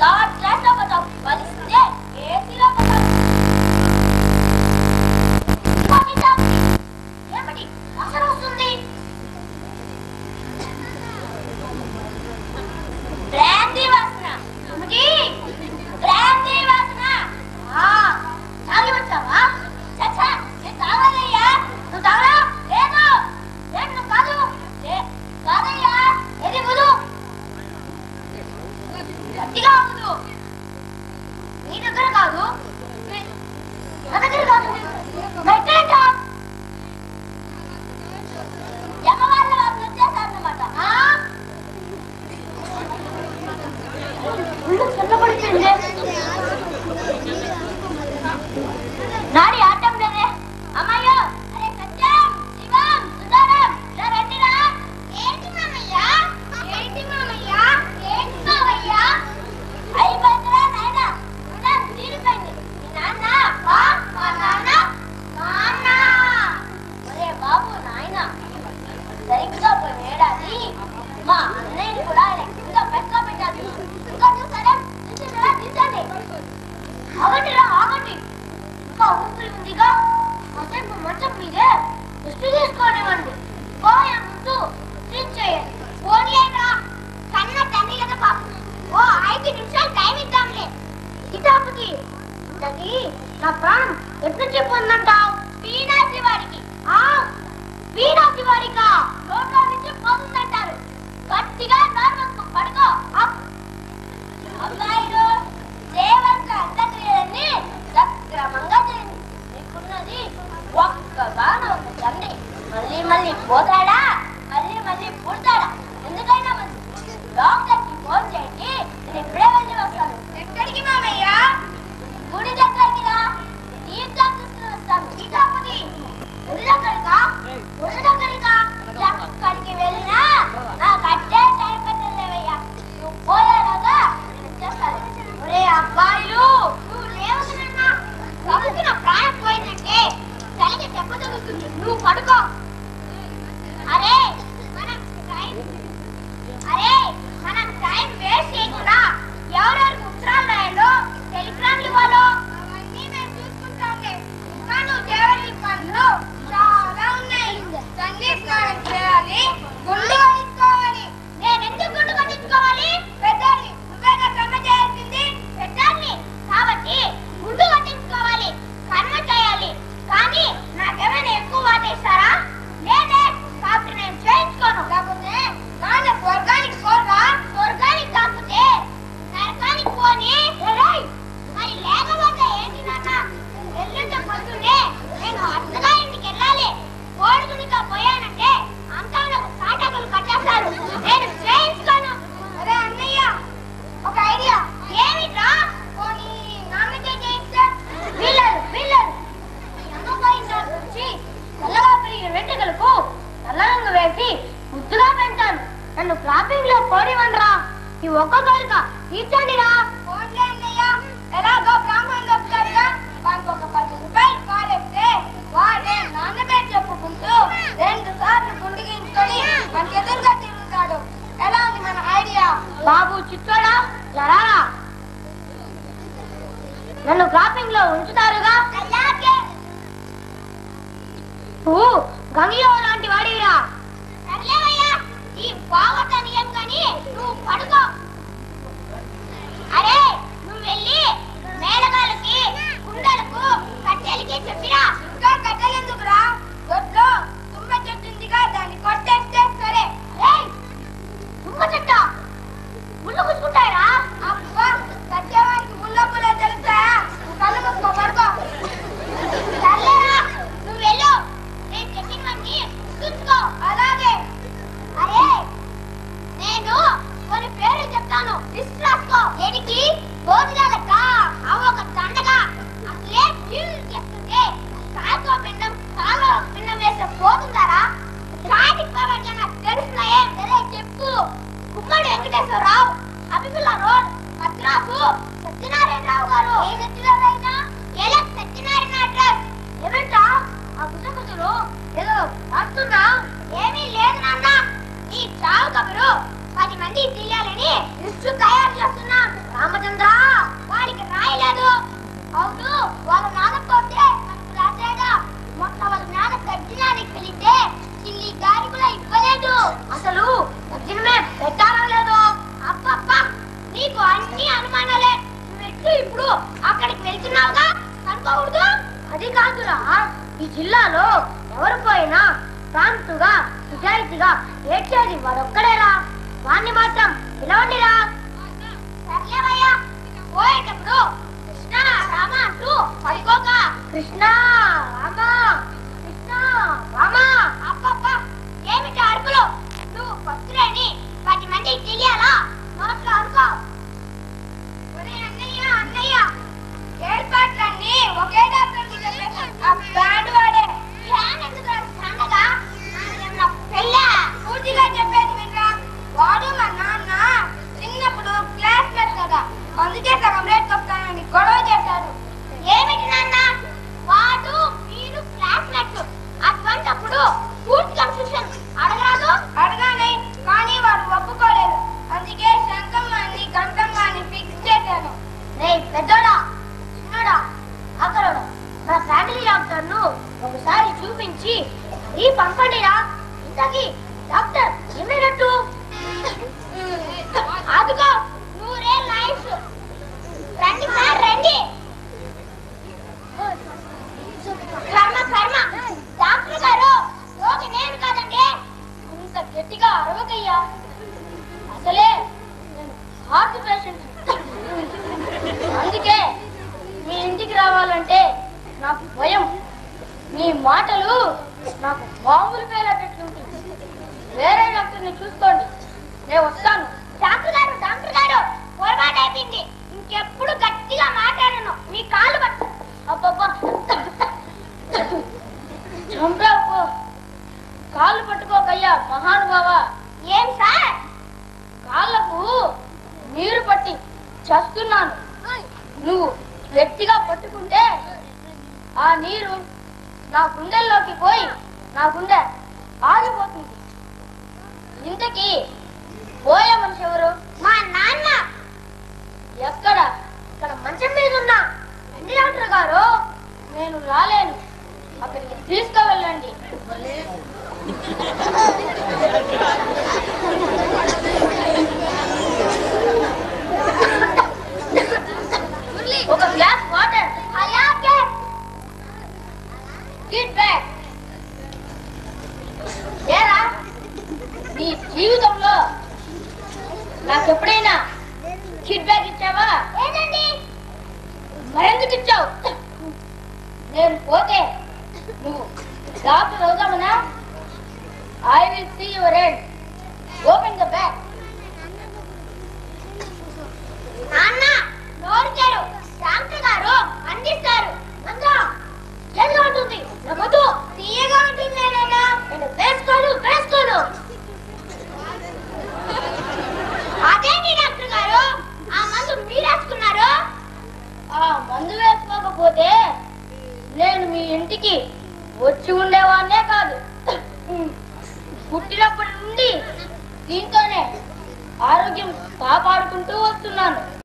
Third class లో పోతావు బలిస్తే ఏసీలో పోతావు ఇంకోటి తాగు. ఏమిటి అసలు వస్తుంది బ్రాందీ వాసన ఏమిటి బ్రాందీ వాసన ఆ, తాగి వచ్చావా చచ్చా నేను తాగాలయ్యా నువ్వు తాగలా లేదు లేదు నువ్వు కాదు ఏ, కాదయ్యా ఏది వదు గట్టిగా వదు నీ దగ్గర కాదు నీ- నా దగ్గర కాదు మెట్టేట ఎగవాళ్ళ వాళ్ళు వచ్చేసారన్నమాట ఆ? ఒళ్ళు చల్లబడిపోయింది నాడి ఆటం లేదే అమ్మాయ్యో అరే సత్యం శివం సుందరం ఇలా రండిరా ఏంటి మామయ్య ఏంటి మామయ్య ఏంటి మామయ్య అయిపోయిందిరా నాయన ఉండం తీరిపోయింది మీ నాన్న ఆ, మా నాన్న నాన్న ఒరే బాబు నాయన సరిగ్గా పోయిన ఏడాది మా అన్నయ్యని కూడా ఆయన కింద పెక్క పెట్టారు ఇంకా చూసారా తీసేరా తీసండి ఆగండిరా ఆగండి ఇంకా ఊపిరి ఉందిగా కాసేపు మంచం మీదే దృష్టి తీసుకోనివ్వండి పోయే ముందు తీసేయండి పోనీలేరా కన్న తండ్రి కదా పాపం ఓ ఐదు నిమిషాలు టైం ఇద్దాంలే కితాబుకి ఇంతకీ నా ప్రాణం ఎప్పుడు చెప్పుందంటావు వీణాసి వారికి ఆ వీణాసి వారికా నోట్లో నుంచి పోతుందంటారు గట్టిగా నార్మల్ పడుకో అప్ అబ్బాయిలు దేవంత అంత్యక్రియలన్నీ సక్రమంగా చేయండి నీకున్నది ఒక్క బాణ ఒక తండ్రి మళ్ళీ మళ్ళీ పోతాడా మళ్ళీ మళ్ళీ పుడతాడా ఎందుకైనా మంచిది డాక్టర్కి ఫోన్ చేయండి నేను ఇప్పుడే వెళ్ళి వస్తాను ఎక్కడికి మామయ్య గుడి దగ్గరికి రా తీర్థం తీసుకుని వస్తాను సీతాపతి గుడి దగ్గరికా గుడి దగ్గరికా ఎక్కడికి వెళ్ళినా నాకు అట్టే టైం పెట్టలేవయ్యా నువ్వు పోయేలాగా నేను వచ్చేస్తాను ఒరే అబ్బాయిలు నువ్వు లేవకున్నా కాబట్టి నా ప్రాణం పోయిందంటే తలకి దెబ్బ తగులుతుంది నువ్వు పడుకో అరే మనం టైం అరే మనం టైం వేస్ట్ చేయకుండా ఎవరెవరికి ఉత్తరాలు రాయాలో టెలిగ్రామ్లు ఇవ్వాలో అవన్నీ మేము చూసుకుంటాంలే ఇంకా నువ్వు చేయవలసిన పనులు చాలా ఉన్నాయి సంగీత స్నానం చేయాలి గుండు కొట్టించుకోవాలి నేను ఎందుకు గుండు కొట్టించుకోవాలి పెద్దాన్ని నువ్వేగా కర్మ చేయాల్సింది పెద్దాన్ని కాబట్టి గుండు కొట్టించుకోవాలి కర్మ చేయాలి కానీ నాకేమైనా ఎక్కువ వాటేస్తారా లేదే కాబట్టి నేను చేయించుకోను కాకపోతే నాన్న స్వర్గానికి పోరా స్వర్గానికి కాకపోతే నరకానికి పోని ఏయ్! మరి లేకపోతే ఏంటి నాన్న ఎల్లుండి పొద్దున్నే నేను అత్తగా ఇంటికి వెళ్ళాలి కోడుకునిగా పోయానంటే అంతా నాకు తాటాకులు కట్టేస్తారు నేను చేయించుకోను అరే అన్నయ్య ఒక ఐడియా ఏమిట్రా పోనీ నాన్నకే చేయిస్తే వీళ్ళరు వీళ్ళరు అమ్మపోయిన దాని నుంచి తెల్లగా పెరిగిన వెంట్రుకలకు నల్ల రంగు వేసి ముద్దుగా పెంచాను నన్ను క్లాపింగ్ లో కోడివనరా ఈ ఒక్క కోరిక తీర్చండి రా ఎలాగో బ్రాహ్మణులు వస్తారుగా వానికి ఒక పది రూపాయలు పారేస్తే వాడే నాన్న పేరు చెప్పుకుంటూ రెండు సార్లు గుండిగించుకొని మనకి ఎదురుగా తిరుగుతాడు ఎలా ఉంది మన ఐడియా బాబు చిట్టోడా లరారా నన్ను క్రాపింగ్ లో ఉంచుతారుగా అలాగే నువ్వు గంగిలో లాంటి వాడివిరా సర్లేవయ్యా ఈ బావతనియం కానీ నువ్వు పడుకో అరే నువ్వు వెళ్ళి మేళగాలకి కుండలకు కట్టెలకి చెప్పిరా ఇంకా కట్టెలెందుకురా దొడ్లో తుమ్మ చెట్టు ఉందిగా దాన్ని కొట్టేస్తే సరే ఏయ్, తుమ్మ చెట్ట ముళ్ళు కూసుకుంటాయరా అబ్బా సత్యవానికి ముళ్ళ ముళ్ళ తెలుసా నువ్వు కళ్ళు మూసుకో పడుకో సర్లేరా నువ్వు వెళ్ళు నేను చెప్పినవన్నీ చూసుకో అలాగే అరే నేను కొన్ని పేర్లు చెప్తాను లిస్ట్ రాసుకో దేనికి భోజనాలక అవి ఒక దండగా అసలే నీళ్లు చెప్తుంటే కాలుతో పిండం కాలో పిండం వేస్తే పోతుందారా కాటికి పోవాలంటే నాకు తెలుస్తున్నాయే సరే చెప్పు కుమ్మడి వెంకటేశ్వరరావు అభిపుల్ల రోడ్ మద్రాసు సత్యనారాయణరావు గారు ఏ సత్యనారాయణ ఎలా సత్యనారాయణ అడ్రస్ ఏమంటా ఆ గుసగుసలు ఏదో రాస్తున్నా ఏమీ లేదు నాన్న నీ చావు కబురు పది మంది తెలియాలని లిస్టు తయారు చేస్తున్నాం రామచంద్ర వాడికి రాయలేదు అవును వాళ్ళ నాన్న పోతే మనకు రాసేదా మొన్న వాళ్ళ నాన్న తగ్గినానికి వెళితే చిల్లి గారి కూడా ఇవ్వలేదు అసలు తగ్గినమే పెట్టారా లేదు అబ్బబ్బ నీకు అన్ని అనుమానాలే నువ్వెట్లు ఇప్పుడు అక్కడికి వెళ్తున్నావుగా అనుకోకూడదు అది కాదురా ఈ జిల్లాలో ఎవరు పోయినా శాంతుగా నిజాయితీగా ఏడ్చేది వాడొక్కడేరా వాణ్ణి మాత్రం పిలవండిరా సర్లేవయ్యా పోయేటప్పుడు కృష్ణ రామ అంటూ పడుకోక కృష్ణ రామ కృష్ణ రామ అబ్బబ్బ ఏమిటి అడుగులు నువ్వు భక్తులని పది మందికి తెలియాలా నోట్లో అనుకో ఒరే అన్నయ్య అన్నయ్య ఏర్పాట్లన్నీ ఒకే డాక్టర్కి చెప్పేసి ఆ బ్రాండ్ వాడే ఫ్యాన్ ఎందుకు సన్నగా నా పెళ్ళ పూర్తిగా చెప్పేది వినరా వాడు మా నాన్న చిన్నప్పుడు క్లాస్మేట్ కదా అందుకే సగం రేట్ వస్తానని గొడవ చేశాడు ఏమిటి నాన్న వాడు మీరు క్లాస్మేట్ అటువంటప్పుడు పూర్తి కన్ఫ్యూషన్ అడగరాదు అడగానే కానీ వాడు ఒప్పుకోలేదు అందుకే శంకమ్మాన్ని గంటమ్మాన్ని ఫిక్స్ చేశాను రే పెద్దోడా చిన్నోడా అక్కడోడా మన ఫ్యామిలీ డాక్టర్ ను ఒకసారి చూపించి ఈ పంపండిరా ఇంతకీ డాక్టర్ ఏమైనట్టు అదుగో నూరే లైఫ్ రండి సార్ రండి కర్మ కర్మ డాక్టర్ గారు రోగి నేను కాదండి ఇంత గట్టిగా అరవకయ్యా అసలే నేను హార్ట్ పేషెంట్ అందుకే మీ ఇంటికి రావాలంటే నాకు భయం మీ మాటలు నాకు బాంబులు పేరేటట్లుంటుంది వేరే డాక్టర్ని చూసుకోండి నేను వస్తాను డాక్టర్ గారు డాక్టర్ గారు పొరపాటు అయిపోయింది ఇంకెప్పుడు గట్టిగా మాట్లాడను మీ కాళ్ళు పట్టు అబ్బబ్బా చంపావు కాళ్ళు పట్టుకోకయ్యా మహానుభావ ఏం సార్ కాళ్ళకు నీరు పట్టి చస్తున్నాను నువ్వు గట్టిగా పట్టుకుంటే ఆ నీరు నా గుండెల్లోకి పోయి నా గుండె ఆగిపోతుంది ఇంతకీ పోయే మనిషి ఎవరు మా నాన్న ఎక్కడ ఇక్కడ మంచం మీద ఉన్నా రండి డాక్టర్ గారు నేను రాలేను అక్కడికి తీసుకువెళ్ళండి ఒక గ్లాస్ వాటర్ అలాగే గిట్ బ్యాక్ ఏరా నీ జీవితంలో నాకు ఎప్పుడైనా కిడ్ బ్యాగ్ ఇచ్చావా లేదండి మరెందుకు ఇచ్చావు నేను పోతే నువ్వు డాక్టర్ అవుదామనా I will see your end open the bag నాన్న నోరుచారు డాక్టర్ గారు అందిస్తారు అందా ఎలా ఉంటుంది నమ్మదు తీయగా ఉంటుంది నాన్న నేను వేసుకోను వేసుకోను అదేంటి డాక్టర్ గారు ఆ మందు మీరు వేసుకున్నారు ఆ మందు వేసుకోకపోతే నేను మీ ఇంటికి వచ్చి ఉండేవాన్నే కాదు పుట్టినప్పటి నుండి దీంతోనే ఆరోగ్యం కాపాడుకుంటూ వస్తున్నాను